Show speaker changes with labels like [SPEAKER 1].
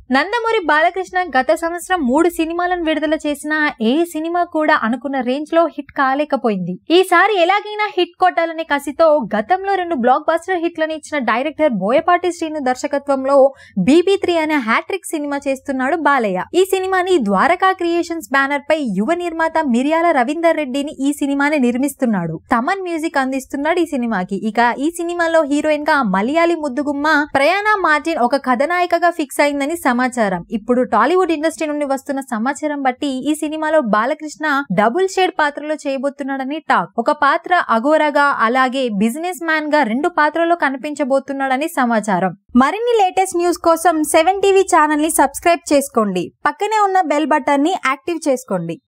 [SPEAKER 1] నందమూరి బాలకృష్ణ గత సంవత్సరం మూడు సినిమాలను విడుదల చేసిన ఏ సినిమా కూడా అనుకున్న రేంజ్ లో హిట్ కాలేకపోయింది ఈసారి ఎలాగైనా హిట్ కొట్టాలనే కసితో గతంలో రెండు బ్లాక్ బస్టర్ హిట్లను ఇచ్చిన డైరెక్టర్ బోయపాటి శ్రీను దర్శకత్వంలో బీబీ త్రీ అనే హ్యాట్రిక్ సినిమా చేస్తున్నాడు బాలయ్య ఈ సినిమాని ద్వారకా క్రియేషన్స్ బ్యానర్ పై యువ నిర్మాత మిర్యాల రవీందర్ రెడ్డిని ఈ సినిమాని నిర్మిస్తున్నాడు తమన్ మ్యూజిక్ అందిస్తున్నాడు ఈ సినిమాకి ఇక ఈ సినిమాలో హీరోయిన్ గా మలయాళీ ముద్దుగుమ్మ ప్రయాణ మార్టిన్ ఒక కథనాయికగా ఫిక్స్ అయిందని సమాచారం ఇప్పుడు టాలీవుడ్ ఇండస్ట్రీ నుండి వస్తున్న సమాచారం బట్టి ఈ సినిమాలో బాలకృష్ణ డబుల్ షేడ్ పాత్రలో చేయబోతున్నాడని టాక్ ఒక పాత్ర అఘోరగా అలాగే బిజినెస్ మ్యాన్ గా రెండు పాత్రలో కనిపించబోతున్నాడని సమాచారం మరిన్ని లేటెస్ట్ న్యూస్ కోసం సెవెన్ టీవీ ఛానల్ ని సబ్స్క్రైబ్ చేసుకోండి పక్కనే ఉన్న బెల్ బటన్ ని యాక్టివ్ చేసుకోండి